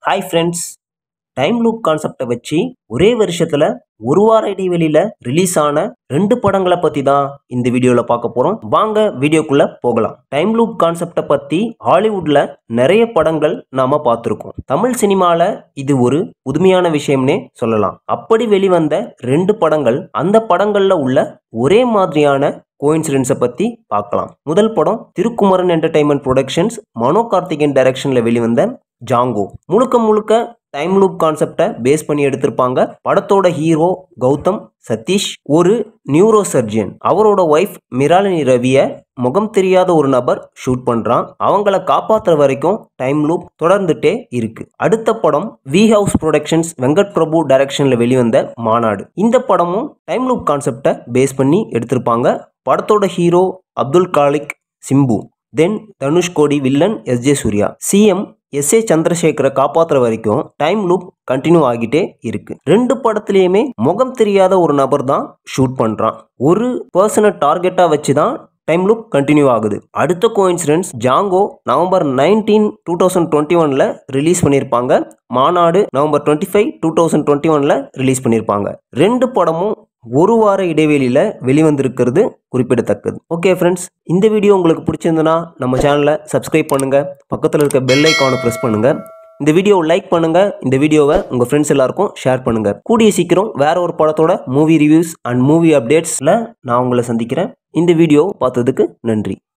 hi friends time loop கான்செப்டை வச்சு ஒரே வருஷத்தில் ஒரு வார இடைவெளியில் ரிலீஸ் ஆன ரெண்டு படங்களை பற்றி தான் இந்த வீடியோவில் பார்க்க போகிறோம் வாங்க வீடியோக்குள்ளே போகலாம் டைம் லூப் கான்செப்டை பற்றி ஹாலிவுட்டில் நிறைய படங்கள் நாம் பார்த்துருக்கோம் தமிழ் சினிமாவில் இது ஒரு புதுமையான விஷயம்னே சொல்லலாம் அப்படி வெளிவந்த ரெண்டு படங்கள் அந்த படங்களில் உள்ள ஒரே மாதிரியான கோயின்சிடென்ஸை பற்றி பார்க்கலாம் முதல் படம் திருக்குமரன் என்டர்டைன்மெண்ட் ப்ரொடக்ஷன்ஸ் மனோ கார்த்திகேயன் டைரக்ஷனில் வெளிவந்த ஜாங்கோ முழுக்க முழுக்க டைம் லூப் கான்செப்டை பேஸ் பண்ணி எடுத்திருப்பாங்க படத்தோட ஹீரோ கௌதம் சதீஷ் ஒரு நியூரோ சர்ஜன் அவரோட ஒய்ஃப் மிராலினி ரவியை முகம் தெரியாத ஒரு நபர் ஷூட் பண்றான் அவங்கள காப்பாத்துற வரைக்கும் டைம் லூப் தொடர்ந்துட்டே இருக்கு அடுத்த படம் V house productions Venkat Prabhu டைரக்ஷன்ல வெளிவந்த மாநாடு இந்த படமும் டைம் லூப் கான்செப்டை பேஸ் பண்ணி எடுத்திருப்பாங்க படத்தோட hero Abdul Khaliq Simbu then Dhanushkodi villain S J Surya CM S A சந்திரசேகரை காப்பாத்துற வரைக்கும் டைம் லூப் கண்டினியூ ஆகிட்டே இருக்கு ரெண்டு படத்துலயுமே முகம் தெரியாத ஒரு நபர் தான் ஷூட் பண்றான் ஒரு பர்சனை டார்கெட்டா வச்சு தான் டைம் லூப் கண்டினியூ ஆகுது அடுத்த coincidence Jango November nineteen two thousand twenty ஒன்ல ரிலீஸ் பண்ணியிருப்பாங்க Maanaadu November twenty five two thousand twenty ஒன்ல ரிலீஸ் பண்ணியிருப்பாங்க ரெண்டு படமும் ஒரு வார இடைவெளியில் வெளிவந்திருக்கிறது குறிப்பிடத்தக்கது ஓகே ஃப்ரெண்ட்ஸ் இந்த வீடியோ உங்களுக்கு பிடிச்சிருந்ததுன்னா நம்ம சேனலை சப்ஸ்கிரைப் பண்ணுங்க பக்கத்தில் இருக்க பெல் ஐக்கானை ப்ரெஸ் பண்ணுங்க இந்த வீடியோவை லைக் பண்ணுங்க இந்த வீடியோவை உங்க ஃப்ரெண்ட்ஸ் எல்லாருக்கும் ஷேர் பண்ணுங்க கூடிய சீக்கிரம் வேற ஒரு படத்தோட மூவி ரிவ்யூஸ் அண்ட் மூவி அப்டேட்ஸ்ல நான் உங்களை சந்திக்கிறேன் இந்த வீடியோ பார்த்ததுக்கு நன்றி